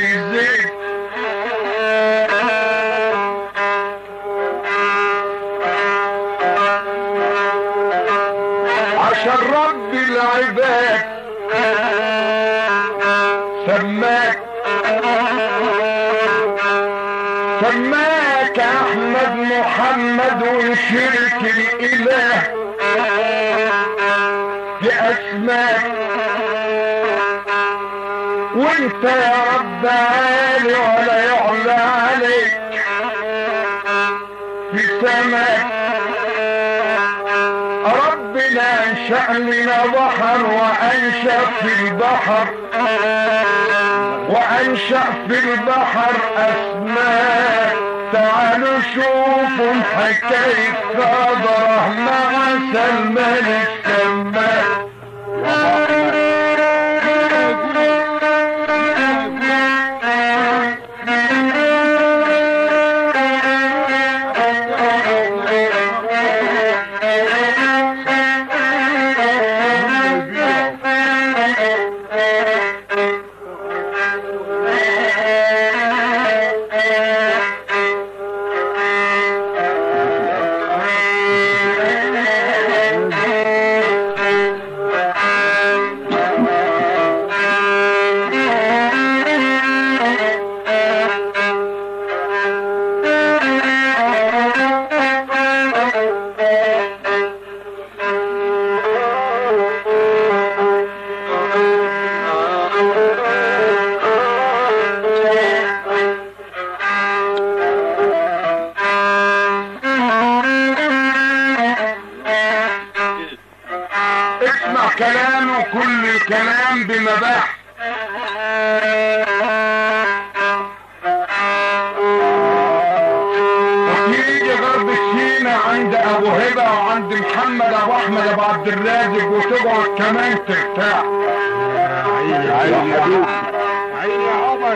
يزيد عشان رب العباد سماك سماك احمد محمد وشرك الاله باسماك وانت يا رب عالي ولا يعلى عليك في سماك ربنا انشأ لنا بحر وانشأ في البحر وانشأ في البحر اسماك تعالوا شوفوا حكاية صدره مع سلمان السماك اسمع كلامه كل كلام بمباح وتيجي غرب السينا عند ابو هبه وعند محمد ابو احمد ابو عبد الرازق وتقعد كمان ترتاح عيني عيني يا حبيبي عيني يا عمر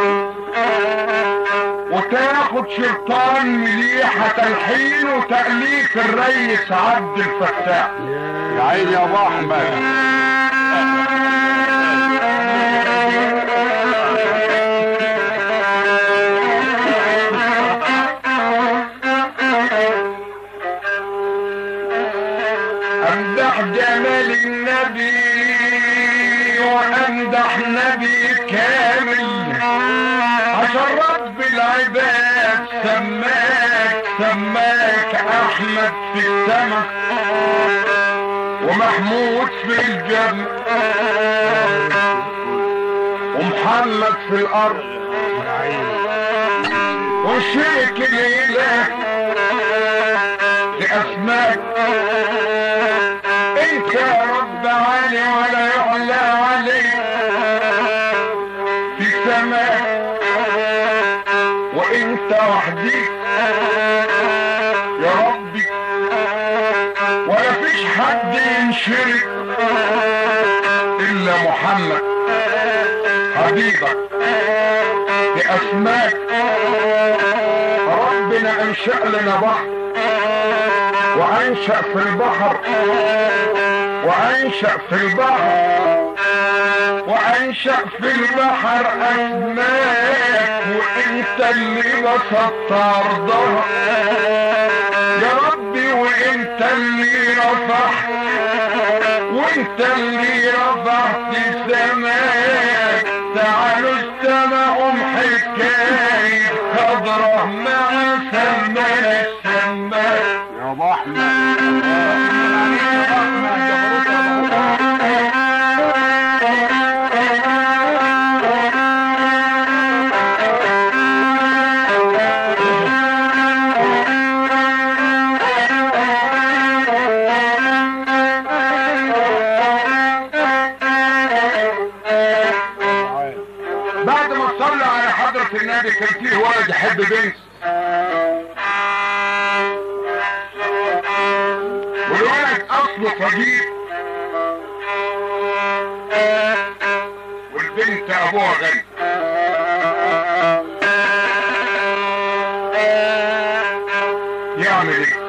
وتاخد شرطان مليحة تلحين وتأليف الريس عبد الفتاح يا عيني يا ابو احمد امدح جمال النبي وامدح نبي كامل عشان رب العباد سماك سماك احمد في السماء ومحمود في الجنة ومحمد في الارض يا عيني وشرك الاله لاسماك انت يا رب عالي ولا يعلى عليك في سماك وانت وحديك يا ربي ولا فيش حد ينشرك الا محمد حبيبك باسماك ربنا انشأ لنا بحر وانشأ في البحر وانشأ في البحر وانشأ في البحر اسماك وانت اللي بسطت ارضها يا ربي وانت اللي رفعت وانت اللي رفعت سماك تعالوا استمعوا حكاية خضرة مع سمان السماك يا ابو احمد بعد ما صلى على حضرة النبي كان فيه ولد يحب بنت والولد اصله صديق والبنت ابوها غني يعمل ايه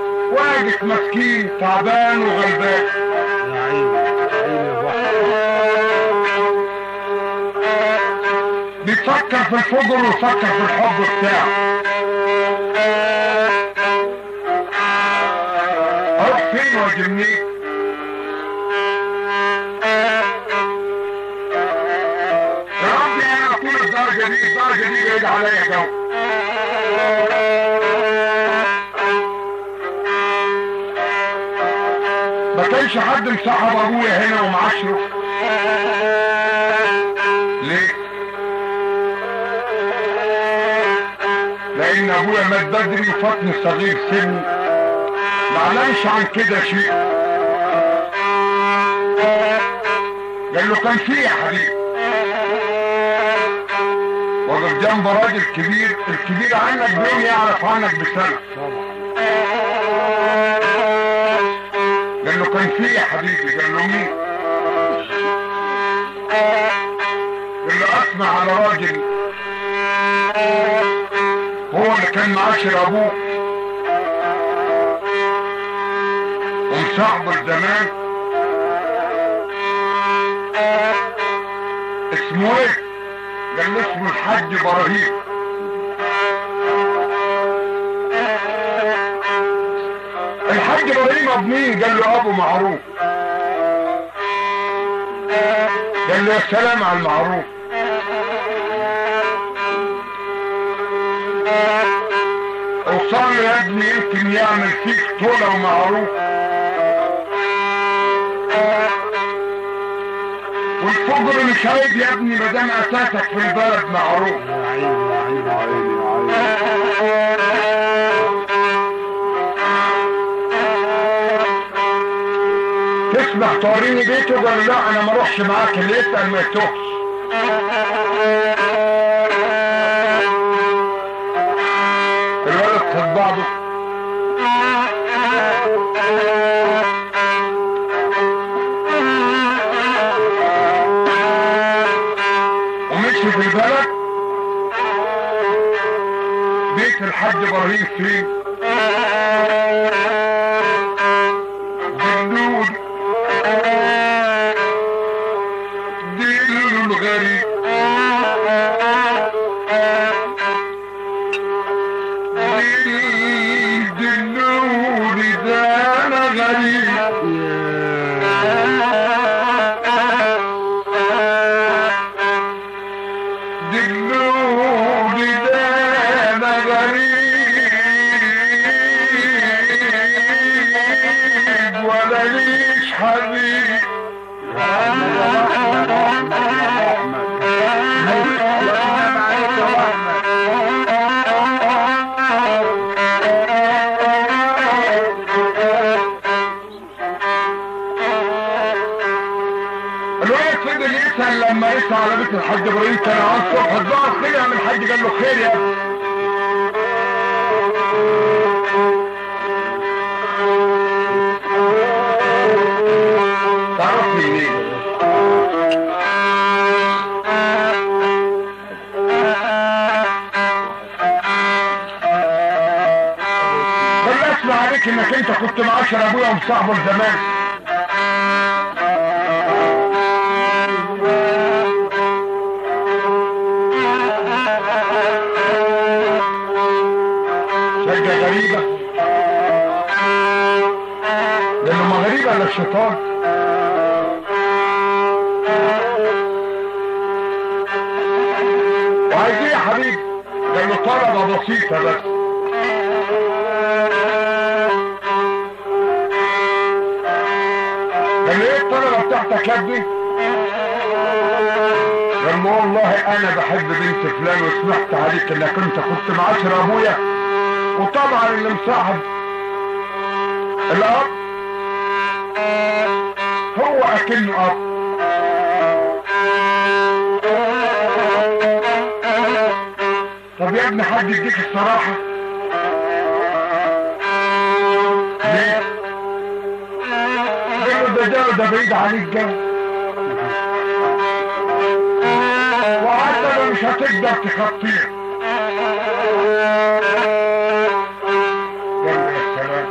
واقف مسكين تعبان وغلبان يا عيني يا عيني يا ابو احمد بيفكر في الفجر ويفكر في الحب بتاعه اروح فين واجي منين يا رب انا اكون الدرجه دي الدرجه دي بعيد عليا جو ما كانش حد مصاحب ابويا هنا ومعاشره ليه لان ابويا مات بدري وفاتني صغير سن معلمش عن كده شيء قال له كان في يا حبيبي وقف جنب راجل كبير الكبير عنك بيوم يعرف عنك بسنه قال له كان في يا حبيبي قال له مين قال له اسمع على راجل هو اللي كان معاشر ابوه ومصاحبه زمان اسمه ايه قال له اسمه الحاج ابراهيم الحاج ابراهيم ابو مين قال له ابو معروف قال له يا سلام على المعروف اوصل له يا ابني يمكن يعمل فيك طولة ومعروف والفجر مش عيب يا ابني ما دام اساسك في البلد معروف يا عيني يا عيني يا عيني يا عيني تسمح توريني بيته قال له لا انا ما اروحش معاك اللي يسال ما يتوهش الولد خد بعضه ومشي في البلد بيت الحاج ابراهيم فين دلول دلول غريب دل- دلول ده انا غريب دلول ده انا غريب ولا ليش حبيب الولد فضل يسأل لما يسأل على بيت الحاج ابراهيم كان عن صبح الظهر خير يا عم الحاج قال له خير يا ابني تعرفني منين؟ بل اسمع عليك انك انت كنت معاشر ابويا ومصاحبه زمان شجة غريبة لانه ما غريبة الا الشيطان وعايز ايه يا حبيبي قال له طلبة بسيطة بس قال له ايه الطلبة بتاعتك يا ابني قال له والله انا بحب بنت فلان وسمعت عليك انك انت كنت معاشر ابويا وطبعا اللي مصاحب الاب هو اكنه اب طب يا ابني حد يديك الصراحة ليه؟ قال له ده ده ده بعيد عليك جو وحتى لو مش هتقدر تخطيه قال له يا سلام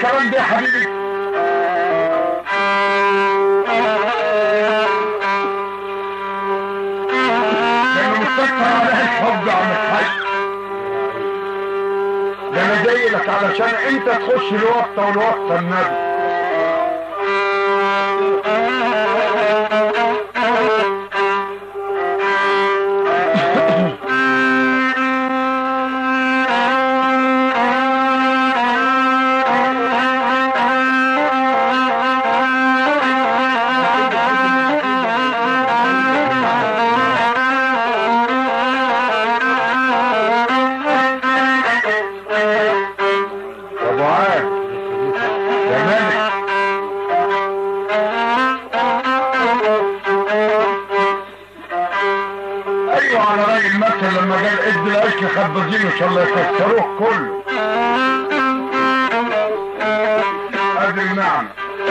الكلام ده يا حبيبي لانه مستكتر عليها الحب يا عم الحاج ده انا جاي لك علشان انت تخش الوقت والوقت النبي ابو عاد يا مالك ايوه على راي المثل لما قال ادي العيش لخبازين ان شاء الله يكسروه كله ادي المعنى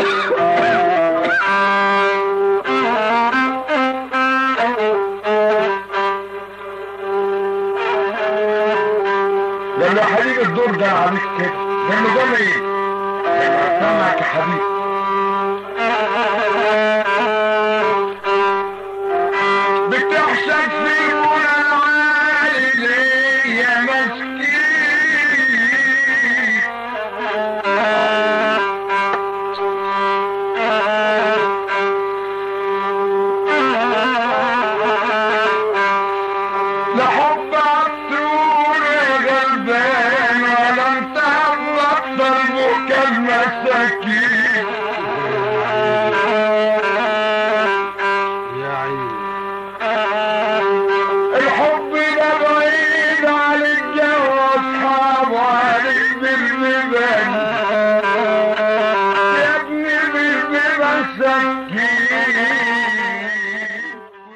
قال له يا حبيبي الدور ده عليك كده قال له قال ايه؟ قال له سامعك يا حبيبي بتحسب في المنى العالي ليه يا مسكين لا حب عطول يا غلبان ولا انت بطل بكى المساكين يا عيني الحب